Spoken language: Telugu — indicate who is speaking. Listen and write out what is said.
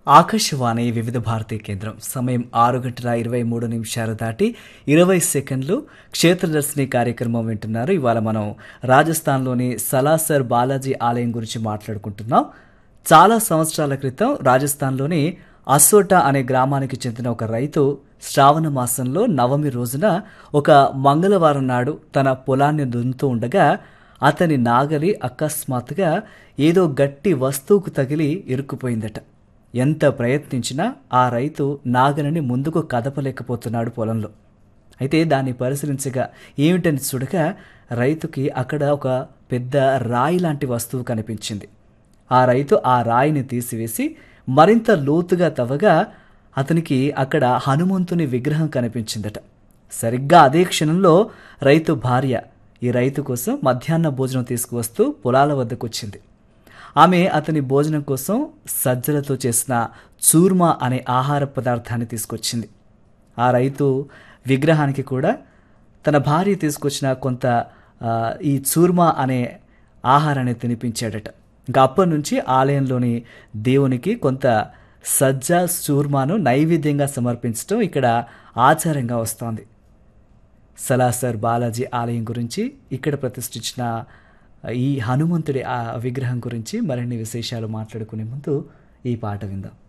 Speaker 1: ఆకాశవాణి వివిధ భారతీ కేంద్రం సమయం ఆరు గంటల ఇరవై మూడు నిమిషాలు దాటి ఇరవై సెకండ్లు క్షేత్రదర్శిని కార్యక్రమం వింటున్నారు ఇవాళ మనం రాజస్థాన్లోని సలాసర్ బాలాజీ ఆలయం గురించి మాట్లాడుకుంటున్నాం చాలా సంవత్సరాల క్రితం రాజస్థాన్లోని అసోటా అనే గ్రామానికి చెందిన ఒక రైతు శ్రావణ మాసంలో నవమి రోజున ఒక మంగళవారం నాడు తన పొలాన్ని దున్నుతూ ఉండగా అతని నాగలి అకస్మాత్తుగా ఏదో గట్టి వస్తువుకు తగిలి ఇరుక్కుపోయిందట ఎంత ప్రయత్నించినా ఆ రైతు నాగలిని ముందుకు కదపలేకపోతున్నాడు పొలంలో అయితే దాన్ని పరిశీలించగా ఏమిటని చూడగా రైతుకి అక్కడ ఒక పెద్ద రాయి లాంటి వస్తువు కనిపించింది ఆ రైతు ఆ రాయిని తీసివేసి మరింత లోతుగా తవ్వగా అతనికి అక్కడ హనుమంతుని విగ్రహం కనిపించిందట సరిగ్గా అదే క్షణంలో రైతు భార్య ఈ రైతు కోసం మధ్యాహ్న భోజనం తీసుకువస్తూ పొలాల వద్దకు వచ్చింది ఆమె అతని భోజనం కోసం సజ్జలతో చేసిన చూర్మా అనే ఆహార పదార్థాన్ని తీసుకొచ్చింది ఆ రైతు విగ్రహానికి కూడా తన భార్య తీసుకొచ్చిన కొంత ఆ, ఈ చూర్మా అనే ఆహారాన్ని తినిపించాడట ఇంకా అప్పటి నుంచి ఆలయంలోని దేవునికి కొంత సజ్జ చూర్మాను నైవేద్యంగా సమర్పించడం ఇక్కడ ఆచారంగా వస్తోంది సలాసర్ బాలాజీ ఆలయం గురించి ఇక్కడ ప్రతిష్ఠించిన ఈ హనుమంతుడి ఆ విగ్రహం గురించి మరిన్ని విశేషాలు మాట్లాడుకునే ముందు ఈ పాట విందాం